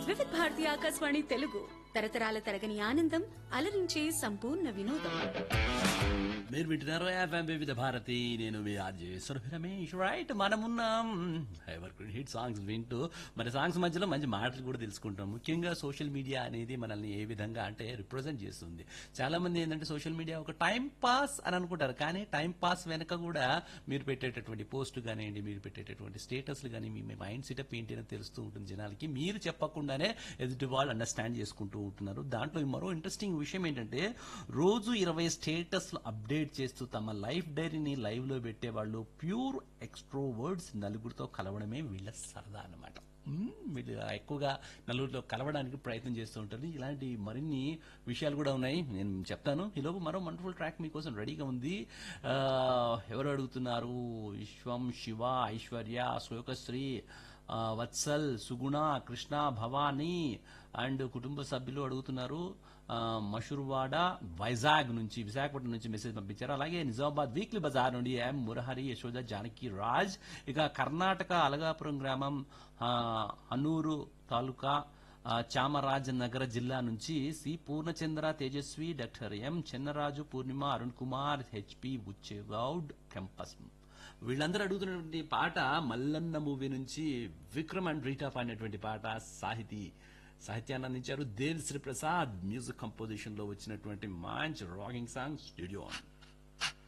వివిధ భారతి ఆకాశవాణి తెలుగు తరతరాల తరగని ఆనందం అలరించే సంపూర్ణ వినోదం మీరు వింటున్నారు ఎఫ్ఎం వివిధ భారతి నేను మీ ఆర్జే సురభి రమేష్ రైట్ మనమున్నాం ఎవర్ హిట్ సాంగ్స్ వింటూ మరి సాంగ్స్ మధ్యలో మంచి మాటలు కూడా తెలుసుకుంటాం ముఖ్యంగా సోషల్ మీడియా అనేది మనల్ని ఏ విధంగా అంటే రిప్రజెంట్ చేస్తుంది చాలా మంది ఏంటంటే సోషల్ మీడియా ఒక టైం పాస్ అని అనుకుంటారు కానీ టైం పాస్ వెనక కూడా మీరు పెట్టేటటువంటి పోస్ట్ కానివ్వండి మీరు పెట్టేటటువంటి స్టేటస్లు కానీ మీ మైండ్ సెటప్ ఏంటి అని తెలుస్తూ ఉంటుంది జనాలకి మీరు చెప్పకుండానే ఎదుటి వాళ్ళు అండర్స్టాండ్ చేసుకుంటూ ఉంటున్నారు దాంట్లో మరో ఇంట్రెస్టింగ్ విషయం ఏంటంటే రోజు ఇరవై స్టేటస్లు అప్డేట్ చేస్తూ తమ లైఫ్ డైరీని లైవ్ లో పెట్టే వాళ్ళు ప్యూర్ ఎక్స్ట్రోవర్డ్స్ నలుగురితో కలవడమే వీళ్ళ సరదా అన్నమాట మ్మ్, వీళ్ళు ఎక్కువగా నలుగురితో కలవడానికి ప్రయత్నం చేస్తూ ఉంటారు ఇలాంటి మరిన్ని విషయాలు కూడా ఉన్నాయి నేను చెప్తాను ఈలోపు మరో వండర్ఫుల్ ట్రాక్ మీకోసం రెడీగా ఉంది ఆ, ఎవరు అడుగుతున్నారు విశ్వం శివ ఐశ్వర్య శ్లోకశ్రీ ఆ, వత్సల్ సుగుణ కృష్ణ భవానీ అండ్ కుటుంబ సభ్యులు అడుగుతున్నారు ఆ, మషుర్వాడ వైజాగ్ నుంచి విశాఖపట్నం నుంచి మెసేజ్ పంపించారు అలాగే నిజామాబాద్ వీక్లీ బజార్ నుండి ఎం మురహరి యశోద జానకి రాజ్ ఇక కర్ణాటక అలగాపురం గ్రామం ఆ, అనూరు తాలూకా ఆ, చామరాజనగర జిల్లా నుంచి C Poornachandra Tejaswi doctor M Chennaraju Poornima Arun Kumar HP Buchegowda కెంపస్ వీళ్ళందరూ అడుగుతున్నటువంటి పాట మల్లన్న మూవీ నుంచి విక్రమ్ అండ్ రీటా పాడినటువంటి పాట సాహితీ సాహిత్యాన్ని అందించారు దేవ్ శ్రీ ప్రసాద్ మ్యూజిక్ కంపోజిషన్ లో వచ్చినటువంటి మంచి రాకింగ్ సాంగ్ స్టూడియో